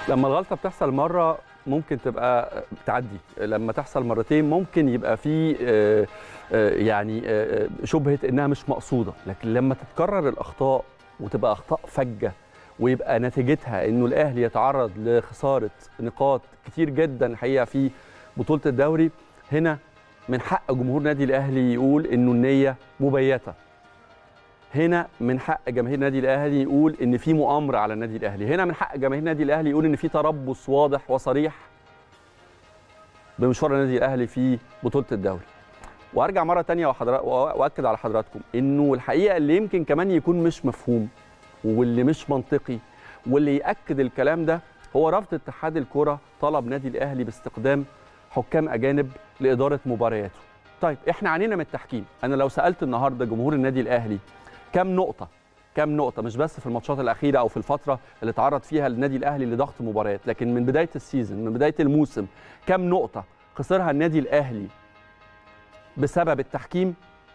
لما الغلطه بتحصل مره ممكن تبقى تعدي لما تحصل مرتين ممكن يبقى في آه، آه، يعني آه، شبهه انها مش مقصوده لكن لما تتكرر الاخطاء وتبقى اخطاء فجه ويبقى نتيجتها انه الاهلي يتعرض لخساره نقاط كتير جدا الحقيقه في بطوله الدوري هنا من حق جمهور نادي الاهلي يقول انه النيه مبيته هنا من حق جماهير النادي الاهلي يقول ان في مؤامره على النادي الاهلي هنا من حق جماهير النادي الاهلي يقول ان في تربص واضح وصريح بمشوار النادي الاهلي في بطوله الدوري وارجع مره تانية وحضرات واكد على حضراتكم انه الحقيقه اللي يمكن كمان يكون مش مفهوم واللي مش منطقي واللي ياكد الكلام ده هو رفض اتحاد الكره طلب نادي الاهلي باستخدام حكام اجانب لاداره مبارياته طيب احنا عنينا من التحكيم انا لو سالت النهارده جمهور النادي الاهلي كم نقطه كم نقطه مش بس في الماتشات الاخيره او في الفتره اللي تعرض فيها النادي الاهلي لضغط مباريات لكن من بدايه السيزون من بدايه الموسم كم نقطه خسرها النادي الاهلي بسبب التحكيم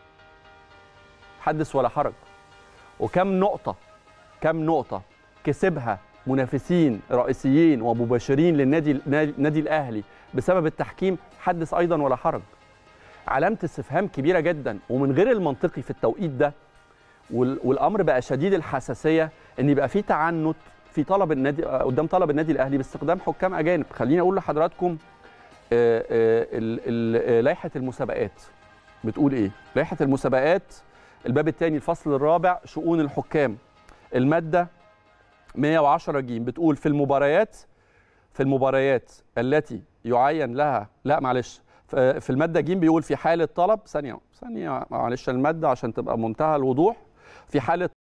حدث ولا حرج وكم نقطه كم نقطه كسبها منافسين رئيسيين ومباشرين للنادي النادي الاهلي بسبب التحكيم حدث ايضا ولا حرج علامه استفهام كبيره جدا ومن غير المنطقي في التوقيت ده وال- والامر بقى شديد الحساسيه ان يبقى في تعنت في طلب النادي قدام طلب النادي الاهلي باستخدام حكام اجانب خليني اقول لحضراتكم آه، آه، ال- ال- آه، لائحه المسابقات بتقول ايه لائحه المسابقات الباب الثاني الفصل الرابع شؤون الحكام الماده 110 ج بتقول في المباريات في المباريات التي يعين لها لا معلش ف- في الماده ج بيقول في حاله طلب ثانيه ثانيه معلش الماده عشان تبقى منتهى الوضوح في حاله